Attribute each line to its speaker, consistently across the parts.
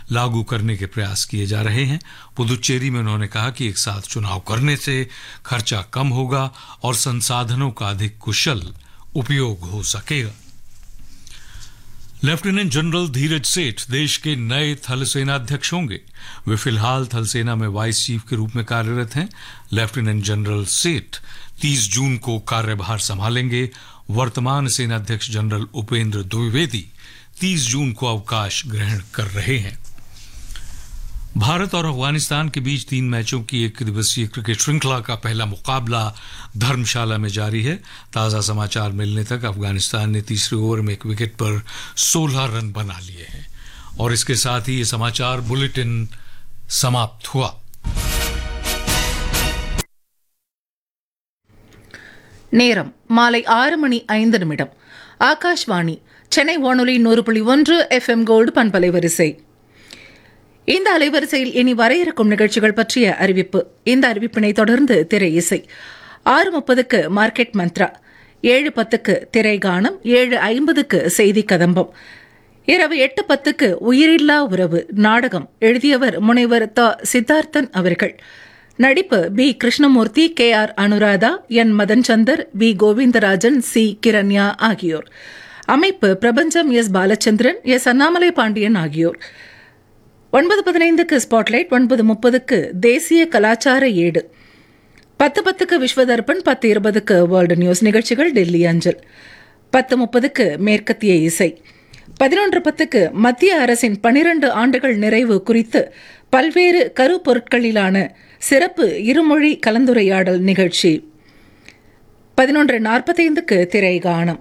Speaker 1: लागू करने के प्रयास किए जा रहे हैं पुदुचेरी में उन्होंने कहा कि एक साथ चुनाव करने से खर्चा कम होगा और संसाधनों का अधिक कुशल उपयोग हो सकेगा लेफ्टिनेंट जनरल धीरज सेठ देश के नए थल सेनाध्यक्ष होंगे वे फिलहाल थल सेना में वाइस चीफ के रूप में कार्यरत हैं लेफ्टिनेंट जनरल सेठ 30 जून को कार्यभार संभालेंगे वर्तमान सेनाध्यक्ष जनरल उपेंद्र द्विवेदी 30 जून को अवकाश ग्रहण कर रहे हैं भारत और अफगानिस्तान के बीच तीन मैचों की एक दिवसीय क्रिकेट श्रृंखला का पहला मुकाबला धर्मशाला में जारी है ताज़ा समाचार मिलने तक अफगानिस्तान ने तीसरे ओवर में एक विकेट पर 16 रन बना लिए हैं और इसके साथ ही ये समाचार बुलेटिन समाप्त हुआ
Speaker 2: நேரம் மாலை ஆறு மணி ஐந்து நிமிடம் ஆகாஷ்வாணி சென்னை வானொலி நூறு புள்ளி ஒன்று எஃப்எம் கோல்டு பண்பலை வரிசை இந்த அலைவரிசையில் இனி வர இருக்கும் நிகழ்ச்சிகள் பற்றிய அறிவிப்பு இந்த அறிவிப்பினை தொடர்ந்து திரை இசை ஆறு முப்பதுக்கு மார்க்கெட் மந்த்ரா ஏழு பத்துக்கு திரை கானம் ஏழு ஐம்பதுக்கு செய்தி கதம்பம் இரவு எட்டு பத்துக்கு உயிரில்லா உறவு நாடகம் எழுதியவர் முனைவர் த சித்தார்த்தன் அவர்கள் நடிப்பு P Krishnamurthy K R Anuradha N Madan Chandar V Govindarajan C Kiranya ஆகியோர் அமைப்பு பிரபஞ்சம் எஸ் பாலச்சந்திரன் எஸ் அண்ணாமலை பாண்டியன் ஆகியோர் ஒன்பது பதினைந்துக்கு ஸ்பாட்லைட் ஒன்பது முப்பதுக்கு தேசிய கலாச்சார ஏடு பத்து பத்துக்கு விஸ்வதர்பன் பத்து இருபதுக்கு வேர்ல்டு நியூஸ் நிகழ்ச்சிகள் டெல்லி அஞ்சல் பத்து முப்பதுக்கு மேற்கத்திய இசை பதினொன்று பத்துக்கு மத்திய அரசின் பனிரண்டு ஆண்டுகள் நிறைவு குறித்து பல்வேறு கருப்பொருட்களிலான சிறப்பு இருமொழி கலந்துரையாடல் நிகழ்ச்சி பதினொன்று நாற்பத்தைந்துக்கு திரை காணும்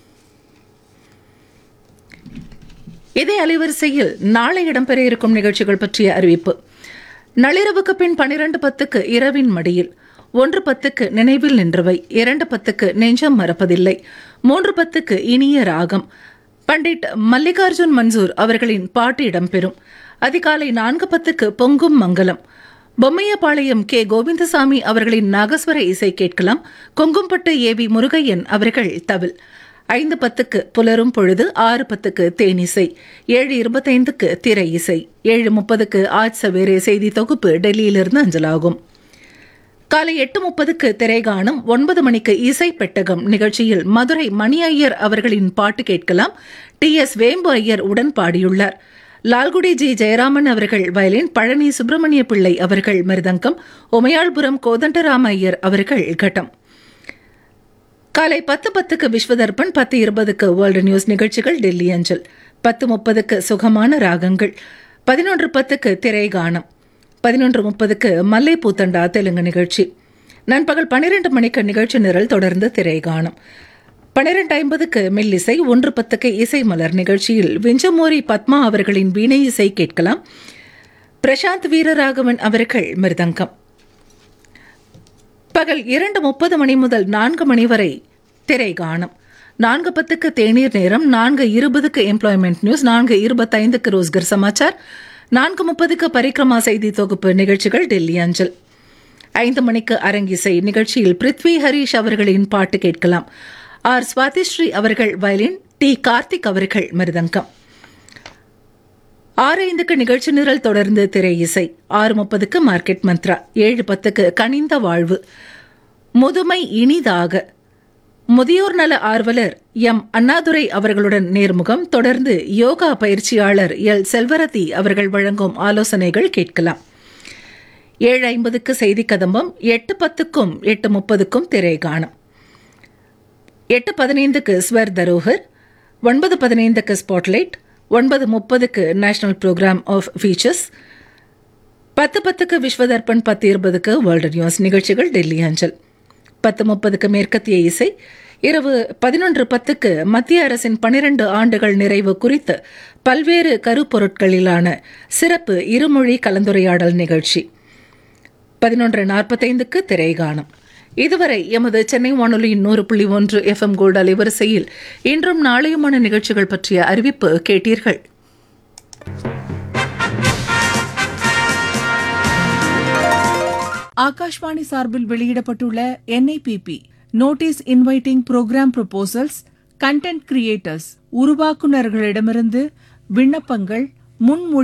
Speaker 2: இதே அலைவரிசையில் நாளை இடம்பெற இருக்கும் நிகழ்ச்சிகள் பற்றிய அறிவிப்பு நள்ளிரவுக்கு பின் பனிரெண்டு பத்துக்கு இரவின் மடியில் ஒன்று பத்துக்கு நினைவில் நின்றவை இரண்டு பத்துக்கு நெஞ்சம் மறப்பதில்லை மூன்று பத்துக்கு இனிய ராகம் பண்டிட் மல்லிகார்ஜுன் மன்சூர் அவர்களின் பாட்டு இடம்பெறும் அதிகாலை நான்கு பத்துக்கு பொங்கும் மங்கலம் பொம்மையபாளையம் கே கோவிந்தசாமி அவர்களின் நாகஸ்வர இசை கேட்கலாம் கொங்கும்பட்டு ஏ வி முருகையன் அவர்கள் தவில் ஐந்து பத்துக்கு புலரும் பொழுது ஆறு பத்துக்கு தேனிசை ஏழு இருபத்தைந்துக்கு திரை இசை ஏழு முப்பதுக்கு ஆஜ் சவேரே செய்தி தொகுப்பு டெல்லியிலிருந்து அஞ்சலாகும் காலை எட்டு முப்பதுக்கு திரைகாணும் ஒன்பது மணிக்கு இசை பெட்டகம் நிகழ்ச்சியில் மதுரை மணி ஐயர் அவர்களின் பாட்டு கேட்கலாம் டி எஸ் வேம்பு ஐயர் உடன் பாடியுள்ளார் லால்குடி ஜி ஜெயராமன் அவர்கள் வயலின் பழனி சுப்பிரமணிய பிள்ளை அவர்கள் மிருதங்கம் உமையாள்புரம் கோதண்டராம ஐயர் அவர்கள் கட்டம் காலை பத்து பத்துக்கு விஸ்வதர்பன் பத்து இருபதுக்கு வேர்ல்டு நியூஸ் நிகழ்ச்சிகள் டெல்லி அஞ்சல் பத்து முப்பதுக்கு சுகமான ராகங்கள் பதினொன்று பத்துக்கு திரை கானம் பதினொன்று முப்பதுக்கு மல்லை பூத்தண்டா தெலுங்கு நிகழ்ச்சி நண்பகல் பன்னிரண்டு மணிக்கு நிகழ்ச்சி நிரல் தொடர்ந்து திரை காணும் பன்னிரண்டு ஐம்பதுக்கு மெல்லிசை ஒன்று பத்துக்கு இசை மலர் நிகழ்ச்சியில் விஞ்சமோரி பத்மா அவர்களின் வீணை இசை கேட்கலாம் பிரசாந்த் வீரராகவன் அவர்கள் மிருதங்கம் பகல் இரண்டு முப்பது மணி முதல் நான்கு மணி வரை திரை காணும் நான்கு பத்துக்கு தேநீர் நேரம் நான்கு இருபதுக்கு எம்ப்ளாய்மெண்ட் நியூஸ் நான்கு இருபத்தைந்துக்கு ரோஸ்கர் சமாச்சார் நான்கு முப்பதுக்கு பரிக்ரமா செய்தி தொகுப்பு நிகழ்ச்சிகள் டெல்லி அஞ்சல் ஐந்து மணிக்கு அரங்கிசை நிகழ்ச்சியில் பிருத்வி ஹரீஷ் அவர்களின் பாட்டு கேட்கலாம் ஆர் ஸ்வாதிஸ்ரீ அவர்கள் வயலின் டி கார்த்திக் அவர்கள் மிருதங்கம் ஆறு ஐந்துக்கு நிகழ்ச்சி நிரல் தொடர்ந்து திரை இசை ஆறு முப்பதுக்கு மார்க்கெட் மந்த்ரா ஏழு பத்துக்கு கனிந்த வாழ்வு முதுமை இனிதாக முதியோர் நல ஆர்வலர் எம் அண்ணாதுரை அவர்களுடன் நேர்முகம் தொடர்ந்து யோகா பயிற்சியாளர் எல் செல்வரதி அவர்கள் வழங்கும் ஆலோசனைகள் கேட்கலாம் ஏழு ஐம்பதுக்கு செய்தி கதம்பம் எட்டு பத்துக்கும் எட்டு முப்பதுக்கும் திரை காணும் எட்டு பதினைந்துக்கு ஸ்வர் தரோகர் ஒன்பது பதினைந்துக்கு ஸ்பாட்லைட் ஒன்பது முப்பதுக்கு நேஷனல் ப்ரோக்ராம் ஆஃப் ஃபீச்சர்ஸ் பத்து பத்துக்கு விஸ்வதர்பன் பத்து இருபதுக்கு வேர்ல்டு நியூஸ் நிகழ்ச்சிகள் டெல்லி அஞ்சல் பத்து முப்பதுக்கு மேற்கத்திய இசை இரவு பதினொன்று பத்துக்கு மத்திய அரசின் பனிரெண்டு ஆண்டுகள் நிறைவு குறித்து பல்வேறு கருப்பொருட்களிலான சிறப்பு இருமொழி கலந்துரையாடல் நிகழ்ச்சி பதினொன்று நாற்பத்தைந்துக்கு திரைகாணும் இதுவரை எமது சென்னை வானொலியின் நூறு புள்ளி ஒன்று எஃப்எம் கோல்டு அலைவரிசையில் இன்றும் நாளையுமான நிகழ்ச்சிகள் பற்றிய அறிவிப்பு கேட்டீர்கள்
Speaker 3: ஆகாஷ்வாணி சார்பில் வெளியிடப்பட்டுள்ள N I P P notice inviting program proposals content creators உருவாக்குநர்களிடமிருந்து விண்ணப்பங்கள் முன்மொழி